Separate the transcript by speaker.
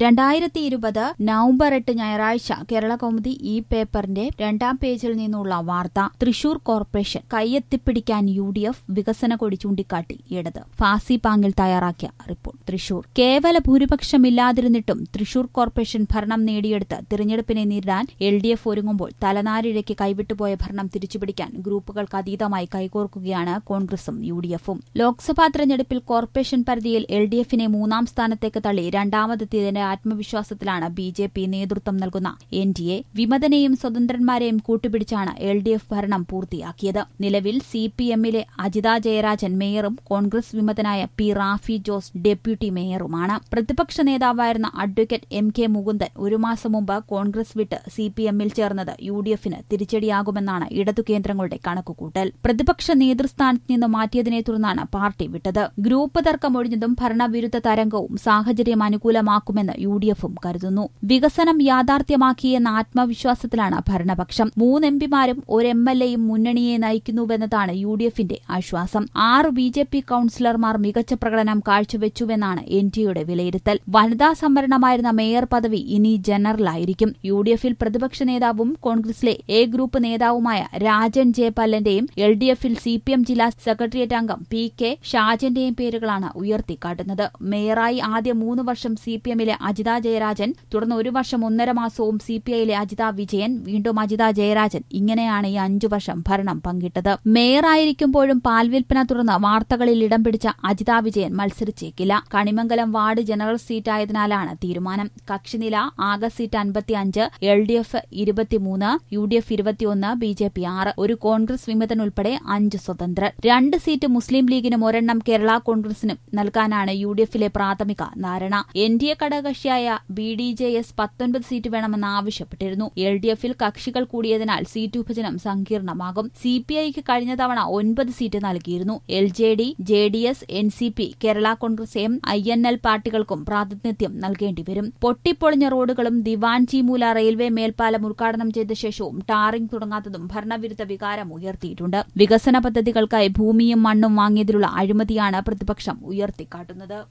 Speaker 1: രണ്ടായിരത്തി ഇരുപത് നവംബർ എട്ട് ഞായറാഴ്ച കേരള കൗമുദി ഈ പേപ്പറിന്റെ രണ്ടാം പേജിൽ നിന്നുള്ള വാർത്ത തൃശൂർ കോർപ്പറേഷൻ കൈയെത്തിപ്പിടിക്കാൻ യു ഡി എഫ് വികസന കൊടി ചൂണ്ടിക്കാട്ടി ഇടത് ഫാസി പാങ്ങിൽ തയ്യാറാക്കിയ റിപ്പോർട്ട് തൃശൂർ കേവല ഭൂരിപക്ഷമില്ലാതിരുന്നിട്ടും തൃശൂർ കോർപ്പറേഷൻ ഭരണം നേടിയെടുത്ത് തിരഞ്ഞെടുപ്പിനെ നേരിടാൻ എൽ ഡി എഫ് ഒരുങ്ങുമ്പോൾ തലനാരിഴയ്ക്ക് കൈവിട്ടുപോയ ഭരണം തിരിച്ചുപിടിക്കാൻ ഗ്രൂപ്പുകൾക്ക് അതീതമായി കൈകോർക്കുകയാണ് കോൺഗ്രസും യു ഡി എഫും ലോക്സഭാ തെരഞ്ഞെടുപ്പിൽ കോർപ്പറേഷൻ പരിധിയിൽ എൽ ഡി എഫിനെ മൂന്നാം സ്ഥാനത്തേക്ക് തള്ളി രണ്ടാമതെത്തിയതിന്റെ ആത്മവിശ്വാസത്തിലാണ് ബി ജെ പി നേതൃത്വം നൽകുന്ന എൻ ഡി എ വിമതനെയും സ്വതന്ത്രന്മാരെയും കൂട്ടുപിടിച്ചാണ് എൽ ഡി എഫ് ഭരണം പൂർത്തിയാക്കിയത് നിലവിൽ സി പി എമ്മിലെ അജിത ജയരാജൻ മേയറും കോൺഗ്രസ് വിമതനായ പി റാഫി ജോസ് ഡെപ്യൂട്ടി മേയറുമാണ് പ്രതിപക്ഷ നേതാവായിരുന്ന അഡ്വക്കേറ്റ് എം കെ മുകുന്ദൻ ഒരു മാസം മുമ്പ് കോൺഗ്രസ് വിട്ട് സി പി എമ്മിൽ ചേർന്നത് യു ഡി എഫിന് തിരിച്ചടിയാകുമെന്നാണ് ഇടതു കേന്ദ്രങ്ങളുടെ കണക്കുകൂട്ടൽ പ്രതിപക്ഷ നേതൃസ്ഥാനത്ത് നിന്ന് മാറ്റിയതിനെ തുടർന്നാണ് പാർട്ടി വിട്ടത് ഗ്രൂപ്പ് തർക്കം ഒഴിഞ്ഞതും ഭരണവിരുദ്ധ തരംഗവും സാഹചര്യം അനുകൂലമാക്കുമെന്ന് യു ഡി എഫും കരുതുന്നു വികസനം യാഥാർത്ഥ്യമാക്കിയെന്ന ആത്മവിശ്വാസത്തിലാണ് ഭരണപക്ഷം മൂന്ന് എംപിമാരും ഒരു എം എൽ എയും മുന്നണിയെ നയിക്കുന്നുവെന്നതാണ് യു ഡി എഫിന്റെ ആശ്വാസം ആറ് ബി ജെ പി കൌൺസിലർമാർ മികച്ച പ്രകടനം കാഴ്ചവെച്ചുവെന്നാണ് എൻ ഡിയുടെ വിലയിരുത്തൽ വനിതാ സംവരണമായിരുന്ന മേയർ പദവി ഇനി ജനറലായിരിക്കും യു ഡി എഫിൽ പ്രതിപക്ഷ നേതാവും കോൺഗ്രസിലെ എ ഗ്രൂപ്പ് നേതാവുമായ രാജൻ ജയപല്ലന്റെയും എൽ ഡി എഫിൽ സി പി എം ജില്ലാ സെക്രട്ടേറിയറ്റ് അംഗം പി കെ ഷാജന്റെയും പേരുകളാണ് ഉയർത്തിക്കാട്ടുന്നത് മേയറായി ആദ്യ മൂന്ന് വർഷം സി പി എമ്മിലെ അജിത ജയരാജൻ തുടർന്ന് ഒരു വർഷം ഒന്നര മാസവും സി പി ഐയിലെ അജിത വിജയൻ വീണ്ടും അജിത ജയരാജൻ ഇങ്ങനെയാണ് ഈ അഞ്ചു വർഷം ഭരണം പങ്കിട്ടത് മേയറായിരിക്കുമ്പോഴും പാൽവിൽപ്പന തുടർന്ന് വാർത്തകളിൽ ഇടം പിടിച്ച അജിത വിജയൻ മത്സരിച്ചേക്കില്ല കണിമംഗലം വാർഡ് ജനറൽ സീറ്റായതിനാലാണ് തീരുമാനം കക്ഷിനില ആകെ സീറ്റ് അൻപത്തിയഞ്ച് എൽ ഡി എഫ് ഇരുപത്തിമൂന്ന് യു ഡി എഫ് ഇരുപത്തിയൊന്ന് ബി ജെ പി ആറ് ഒരു കോൺഗ്രസ് വിമതൻ ഉൾപ്പെടെ അഞ്ച് സ്വതന്ത്രർ രണ്ട് സീറ്റ് മുസ്ലിം ലീഗിനും ഒരെണ്ണം കേരള കോൺഗ്രസിനും നൽകാനാണ് യു ഡി എഫിലെ പ്രാഥമിക ധാരണ എൻ ഡി എ ഘടകകക്ഷിയായ ബി ഡി ജെ എസ് പത്തൊൻപത് സീറ്റ് വേണമെന്ന് ആവശ്യപ്പെട്ടിരുന്നു എൽ ഡി എഫിൽ കക്ഷികൾ കൂടിയതിനാൽ സീറ്റ് വിഭജനം സങ്കീർണമാകും സി പി ഐക്ക് കഴിഞ്ഞ തവണ ഒൻപത് സീറ്റ് നൽകിയിരുന്നു L J D J D S N C P Kerala Congress M I N L പാർട്ടികൾക്കും പ്രാതിനിധ്യം നൽകേണ്ടിവരും പൊട്ടിപ്പൊളിഞ്ഞ റോഡുകളും ദിവാൻജിമൂല റെയിൽവേ മേൽപ്പാലം ഉദ്ഘാടനം ചെയ്ത ശേഷവും ടാറിംഗ് തുടങ്ങാത്തതും ഭരണവിരുദ്ധ വികാരം ഉയർത്തിയിട്ടുണ്ട് വികസന പദ്ധതികൾക്കായി ഭൂമിയും മണ്ണും വാങ്ങിയതിലുള്ള അഴിമതിയാണ് പ്രതിപക്ഷം ഉയർത്തിക്കാട്ടുന്നത്